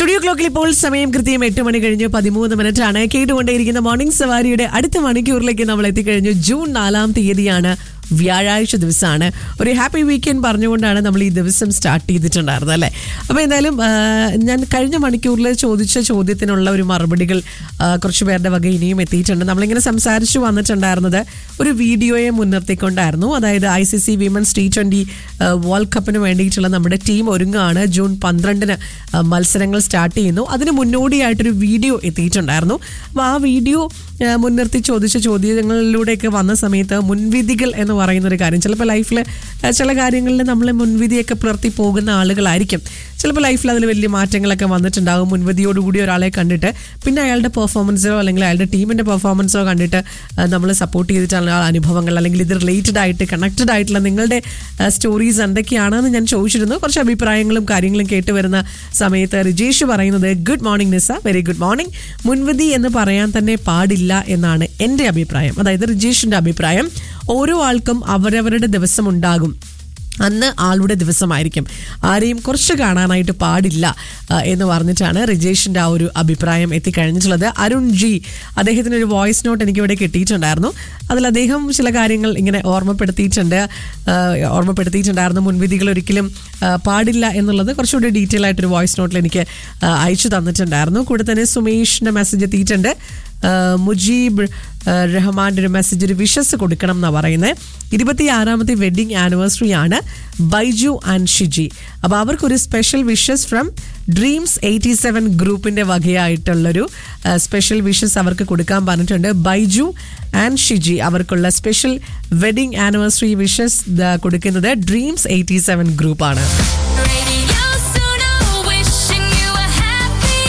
Studio ക്ലോക്കിൽ ഇപ്പോൾ സമയം കൃത്യം എട്ട് മണി കഴിഞ്ഞ് പതിമൂന്ന് മിനിറ്റ് ആണ് കേട്ടുകൊണ്ടേയിരിക്കുന്ന മോർണിംഗ് സവാരിയുടെ അടുത്ത മണിക്കൂറിലേക്ക് നമ്മൾ എത്തിക്കഴിഞ്ഞു ജൂൺ നാലാം തീയതിയാണ് വ്യാഴാഴ്ച ദിവസമാണ് ഒരു ഹാപ്പി വീക്കെൻഡ് പറഞ്ഞുകൊണ്ടാണ് നമ്മൾ ഈ ദിവസം സ്റ്റാർട്ട് ചെയ്തിട്ടുണ്ടായിരുന്നത് അല്ലേ അപ്പോൾ എന്തായാലും ആ, ഞാൻ കഴിഞ്ഞ മണിക്കൂറിൽ ചോദിച്ച ചോദ്യത്തിനുള്ള ഒരു മറുപടികൾ ആ, കുറച്ച് പേരുടെ വക ഇനിയും എത്തിയിട്ടുണ്ട് നമ്മളിങ്ങനെ സംസാരിച്ചു വന്നിട്ടുണ്ടായിരുന്നത് ഒരു വീഡിയോയെ മുൻനിർത്തിക്കൊണ്ടായിരുന്നു അതായത് I C C women's T twenty world കപ്പിന് വേണ്ടിയിട്ടുള്ള നമ്മുടെ ടീം ഒരുങ്ങാണ് ജൂൺ പന്ത്രണ്ടിന് ആ, മത്സരങ്ങൾ സ്റ്റാർട്ട് ചെയ്യുന്നു അതിന് മുന്നോടിയായിട്ടൊരു വീഡിയോ എത്തിയിട്ടുണ്ടായിരുന്നു അപ്പോൾ ആ വീഡിയോ ആ, മുൻനിർത്തി ചോദിച്ച ചോദ്യങ്ങളിലൂടെയൊക്കെ വന്ന സമയത്ത് മുൻവിധികൾ എന്ന് പറയുന്ന ഒരു കാര്യം ചിലപ്പോൾ ലൈഫിൽ ചില കാര്യങ്ങളിൽ നമ്മൾ മുൻവിധിയൊക്കെ പുലർത്തി പോകുന്ന ആളുകളായിരിക്കും ചിലപ്പോൾ ലൈഫിൽ അതിൽ വലിയ മാറ്റങ്ങളൊക്കെ വന്നിട്ടുണ്ടാകും മുൻവിധിയോടുകൂടി ഒരാളെ കണ്ടിട്ട് പിന്നെ അയാളുടെ പെർഫോമൻസോ അല്ലെങ്കിൽ അയാളുടെ ടീമിൻ്റെ പെർഫോമൻസോ കണ്ടിട്ട് നമ്മൾ സപ്പോർട്ട് ചെയ്തിട്ടുള്ള അനുഭവങ്ങൾ അല്ലെങ്കിൽ ഇത് റിലേറ്റഡ് ആയിട്ട് കണക്റ്റഡ് ആയിട്ടുള്ള നിങ്ങളുടെ സ്റ്റോറീസ് എന്തൊക്കെയാണെന്ന് ഞാൻ ചോദിച്ചിരുന്നു കുറച്ച് അഭിപ്രായങ്ങളും കാര്യങ്ങളും കേട്ട് വരുന്ന സമയത്ത് റിജേഷ് പറയുന്നത് good morning Nisa very good morning മുൻവിധി എന്ന് പറയാൻ തന്നെ പാടില്ല എന്നാണ് എൻ്റെ അഭിപ്രായം അതായത് റിജേഷിൻ്റെ അഭിപ്രായം ഓരോ ആൾക്കും അവരവരുടെ ദിവസം ഉണ്ടാകും അന്ന് ആളുടെ ദിവസമായിരിക്കും ആരെയും കുറച്ച് കാണാനായിട്ട് പാടില്ല ആ, എന്ന് പറഞ്ഞിട്ടാണ് റിജേഷിൻ്റെ ആ ഒരു അഭിപ്രായം എത്തിക്കഴിഞ്ഞിട്ടുള്ളത് അരുൺ ജി അദ്ദേഹത്തിന് ഒരു വോയിസ് നോട്ട് എനിക്കിവിടെ കിട്ടിയിട്ടുണ്ടായിരുന്നു അതിൽ അദ്ദേഹം ചില കാര്യങ്ങൾ ഇങ്ങനെ ഓർമ്മപ്പെടുത്തിയിട്ടുണ്ട് ആ, ഓർമ്മപ്പെടുത്തിയിട്ടുണ്ടായിരുന്നു മുൻവിധികൾ ഒരിക്കലും ആ, പാടില്ല എന്നുള്ളത് കുറച്ചുകൂടി ഡീറ്റെയിൽ ആയിട്ടൊരു വോയിസ് നോട്ടിൽ എനിക്ക് ആ, അയച്ചു തന്നിട്ടുണ്ടായിരുന്നു കൂടെ തന്നെ സുമേഷിൻ്റെ മെസ്സേജ് എത്തിയിട്ടുണ്ട് ആ, മുജീബ് ആ, റഹ്മാന്റെ ഒരു മെസ്സേജ് ഒരു വിഷസ് കൊടുക്കണം എന്നാണ് പറയുന്നത് ഇരുപത്തി ആറാമത്തെ വെഡിങ് ആനിവേഴ്സറി ആണ് ബൈജു ആൻഡ് ഷിജി അപ്പോൾ അവർക്കൊരു special wishes from dreams eighty seven ഗ്രൂപ്പിന്റെ വകയായിട്ടുള്ളൊരു സ്പെഷ്യൽ വിഷസ് അവർക്ക് കൊടുക്കാൻ പറഞ്ഞിട്ടുണ്ട് ബൈജു ആൻഡ് ഷിജി അവർക്കുള്ള സ്പെഷ്യൽ വെഡിങ് ആനിവേഴ്സറി വിഷസ് കൊടുക്കുന്നത് ഡ്രീംസ് എയ്റ്റി സെവൻ ഗ്രൂപ്പാണ് Radio Suno, wishing you a happy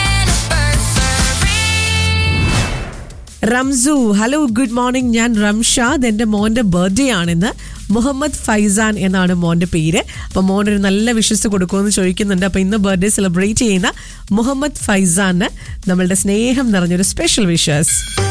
anniversary. Ramsu hello good morning ഞാൻ റംഷാദ് എൻ്റെ മോൻ്റെ ബർത്ത്ഡേ ആണെന്ന് മുഹമ്മദ് ഫൈസാൻ എന്നാണ് മോൻ്റെ പേര് അപ്പോൾ മോൻ ഒരു നല്ല വിഷസ് കൊടുക്കുമെന്ന് ചോദിക്കുന്നുണ്ട് അപ്പോൾ ഇന്ന് ബർത്ത്ഡേ സെലിബ്രേറ്റ് ചെയ്യുന്ന മുഹമ്മദ് ഫൈസാന് നമ്മളുടെ സ്നേഹം നിറഞ്ഞൊരു സ്പെഷ്യൽ വിഷസ്